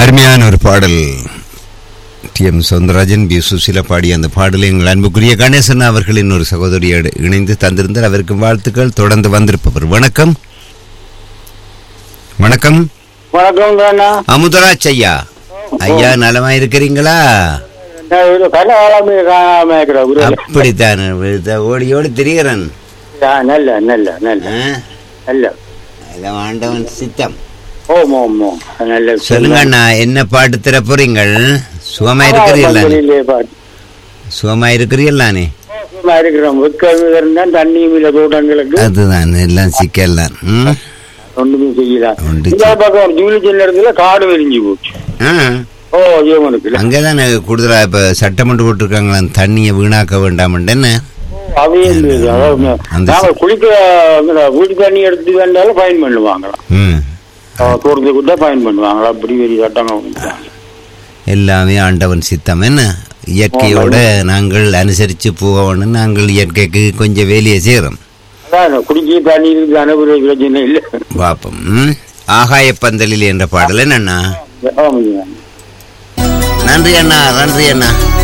அருமையான ஒரு பாடல் T M Soundararajan P Susheela பாடிய அந்த பாடலை எங்கள் அன்புக்குரிய கணேசன் அவர்களின் ஒரு சகோதரியோடு இணைந்து தந்திருந்தார் அவருக்கு வாழ்த்துக்கள் தொடர்ந்து வந்திருப்பவர் வணக்கம் வணக்கம் வணக்கம் அண்ணா அமுதராஜ் ஐயா ஐயா நலமா இருக்கிறீங்களா நான் ஒரு கல ஆளாமே காணாம இருக்கிற குரு அப்படித்தான் இத ஓடி ஓடி திரிகிறேன் ஆ, நல்ல நல்ல நல்ல ஆ? நல்ல எல்லாம் ஆண்டவன் சித்தம் ஓம் ஓம் ஓம் நல்ல சொல்லுங்க அண்ணா என்ன பாட்டு தர போறீங்கள் சுகமா இருக்கிறீங்களா பந்தலிலே பாட்டு. சுகமா இருக்கிறீங்களானே சும்மா இருக்கிறோம் வெக்கம் இருந்தா தண்ணியும் இல்ல தோட்டங்களுக்கு அதுதான் எல்லாம் சிக்கலாம் ம் ஒண்ணுமே செய்யலாம் ஒன்று இந்த பக்கம் ஜூலி சின்ன இடத்துல காடு விரிஞ்சு போச்சு ஆ ஓ ஜீவனுக்கு அங்கதானே கூடுதலா இப்ப சட்டமன்றம் போட்டிருக்காங்களாம் தண்ணியை வீணாக்க வேண்டாம் என்ன அவையும் இருக்குது. அதாவது அந்த நாங்க குளிக்க இந்த வீட்டு தண்ணி எடுத்து வேண்டாலும் ஃபைன் பண்ணுவாங்களாம் ம் தோட்டத்துக்கு கூட ஃபைன் பண்ணுவாங்களா அப்படி பெரிய சட்டங்க வந்துட்டாங்க. எல்லாமே ஆண்டவன் சித்தம் என்ன இயற்கையோட நாங்கள் அனுசரித்து போகணும் நாங்கள் இயற்கைக்கு கொஞ்சம் வேலையை செய்கிறோம் அதான் குடிக்க தண்ணி இருக்குது அனுப்புற பிரச்சனை இல்லை பார்ப்போம் ம் ஆகாய பந்தலில் என்ற பாடல் என்னண்ணா ஆமாங்க நன்றி அண்ணா நன்றி அண்ணா